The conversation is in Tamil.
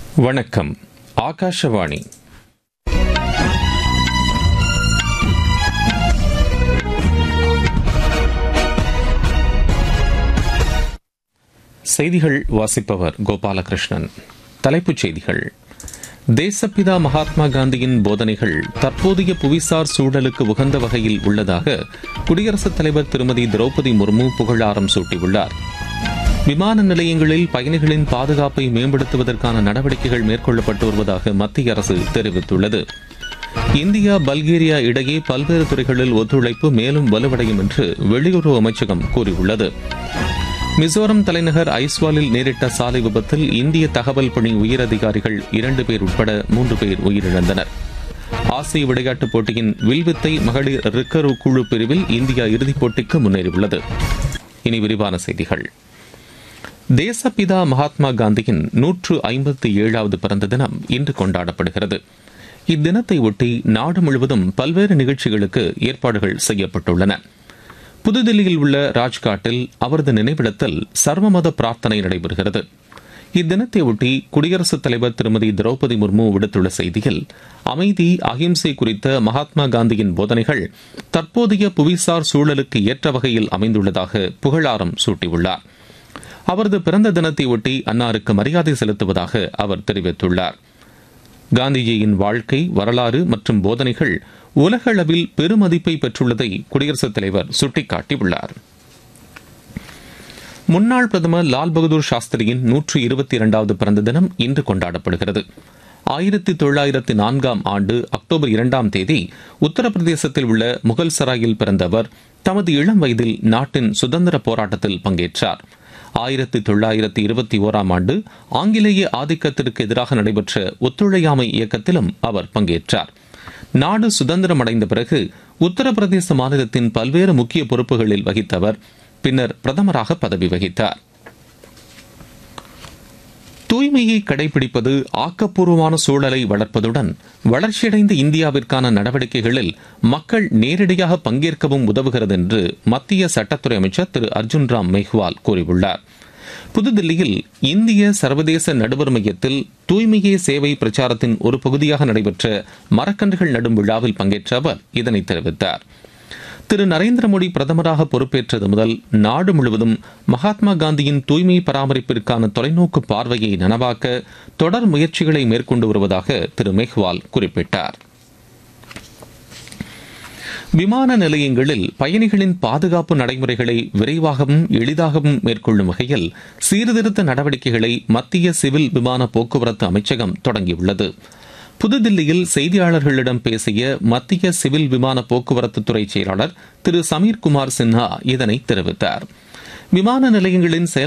வணக்கம் ஆகாஷவாணி செய்திகள் வாசிப்பவர் கோபாலகிருஷ்ணன் தலைப்புச் செய்திகள் தேசப்பிதா மகாத்மா காந்தியின் போதனைகள் தற்போதைய புவிசார் சூழலுக்கு உகந்த வகையில் உள்ளதாக குடியரசுத் தலைவர் திருமதி திரௌபதி முர்மு புகழாரம் சூட்டியுள்ளார் விமான நிலையங்களில் பயணிகளின் பாதுகாப்பை மேம்படுத்துவதற்கான நடவடிக்கைகள் மேற்கொள்ளப்பட்டு வருவதாக மத்திய அரசு தெரிவித்துள்ளது இந்தியா பல்கேரியா இடையே பல்வேறு துறைகளில் ஒத்துழைப்பு மேலும் வலுவடையும் என்று வெளியுறவு அமைச்சகம் கூறியுள்ளது மிசோரம் தலைநகர் ஐஸ்வாலில் நேரிட்ட சாலை விபத்தில் இந்திய தகவல் பணி உயரதிகாரிகள் இரண்டு பேர் உட்பட மூன்று பேர் உயிரிழந்தனர் ஆசிய விளையாட்டுப் போட்டியின் வில்வித்தை மகளிர் ரிக்கர்வ் குழு பிரிவில் இந்தியா இறுதிப் போட்டிக்கு முன்னேறியுள்ளது இனி விரிவான செய்திகள் தேசப்பிதா மகாத்மா காந்தியின் நூற்று ஐம்பத்தி ஏழாவது பிறந்த தினம் இன்று கொண்டாடப்படுகிறது இத்தினத்தை ஒட்டி நாடு முழுவதும் பல்வேறு நிகழ்ச்சிகளுக்கு ஏற்பாடுகள் செய்யப்பட்டுள்ளன புதுதில்லியில் உள்ள ராஜ்காட்டில் அவரது நினைவிடத்தில் சர்வமத பிரார்த்தனை நடைபெறுகிறது இத்தினத்தை ஒட்டி குடியரசுத் தலைவர் திருமதி திரௌபதி முர்மு விடுத்துள்ள செய்தியில் அமைதி அகிம்சை குறித்த மகாத்மா காந்தியின் போதனைகள் தற்போதைய புவிசார் சூழலுக்கு ஏற்ற வகையில் அமைந்துள்ளதாக புகழாரம் சூட்டியுள்ளார் அவரது பிறந்த தினத்தை ஒட்டி அன்னாருக்கு மரியாதை செலுத்துவதாக அவர் தெரிவித்துள்ளார் காந்திஜியின் வாழ்க்கை வரலாறு மற்றும் போதனைகள் உலக அளவில் பெருமதிப்பை பெற்றுள்ளதை குடியரசுத் தலைவர் சுட்டிக்காட்டியுள்ளார் முன்னாள் பிரதமர் லால் பகதூர் சாஸ்திரியின் நூற்று இருபத்தி இரண்டாவது பிறந்த தினம் இன்று கொண்டாடப்படுகிறது ஆயிரத்தி தொள்ளாயிரத்தி நான்காம் ஆண்டு அக்டோபர் இரண்டாம் தேதி உத்தரப்பிரதேசத்தில் உள்ள முகல் சராயில் பிறந்த அவர் தமது இளம் வயதில் நாட்டின் சுதந்திர போராட்டத்தில் பங்கேற்றார் ஆயிரத்தி தொள்ளாயிரத்தி இருபத்தி ஓராம் ஆண்டு ஆங்கிலேய ஆதிக்கத்திற்கு எதிராக நடைபெற்ற ஒத்துழையாமை இயக்கத்திலும் அவர் பங்கேற்றார் நாடு சுதந்திரம் அடைந்த பிறகு உத்தரப்பிரதேச மாநிலத்தின் பல்வேறு முக்கிய பொறுப்புகளில் வகித்த அவர் பின்னர் பிரதமராக பதவி வகித்தார் தூய்மையை கடைபிடிப்பது ஆக்கப்பூர்வமான சூழலை வளர்ப்பதுடன் வளர்ச்சியடைந்த இந்தியாவிற்கான நடவடிக்கைகளில் மக்கள் நேரடியாக பங்கேற்கவும் உதவுகிறது என்று மத்திய சட்டத்துறை அமைச்சர் திரு அர்ஜுன் ராம் மெஹ்வால் கூறியுள்ளார் புதுதில்லியில் இந்திய சர்வதேச நடுவர் மையத்தில் தூய்மையே சேவை பிரச்சாரத்தின் ஒரு பகுதியாக நடைபெற்ற மரக்கன்றுகள் நடும் விழாவில் பங்கேற்ற அவர் இதனை தெரிவித்தார் திரு நரேந்திர மோடி பிரதமராக பொறுப்பேற்றது முதல் நாடு முழுவதும் மகாத்மா காந்தியின் தூய்மை பராமரிப்பிற்கான தொலைநோக்கு பார்வையை நனவாக்க தொடர் முயற்சிகளை மேற்கொண்டு வருவதாக திரு மெஹ்வால் குறிப்பிட்டார் விமான நிலையங்களில் பயணிகளின் பாதுகாப்பு நடைமுறைகளை விரைவாகவும் எளிதாகவும் மேற்கொள்ளும் வகையில் சீர்திருத்த நடவடிக்கைகளை மத்திய சிவில் விமான போக்குவரத்து அமைச்சகம் தொடங்கியுள்ளது புதுதில்லியில் செய்தியாளர்களிடம் பேசிய மத்திய சிவில் விமான போக்குவரத்து துறை செயலாளர் திரு சமீர் குமார் சின்ஹா இதனை தெரிவித்தார் விமான நிலையங்களின் செயல்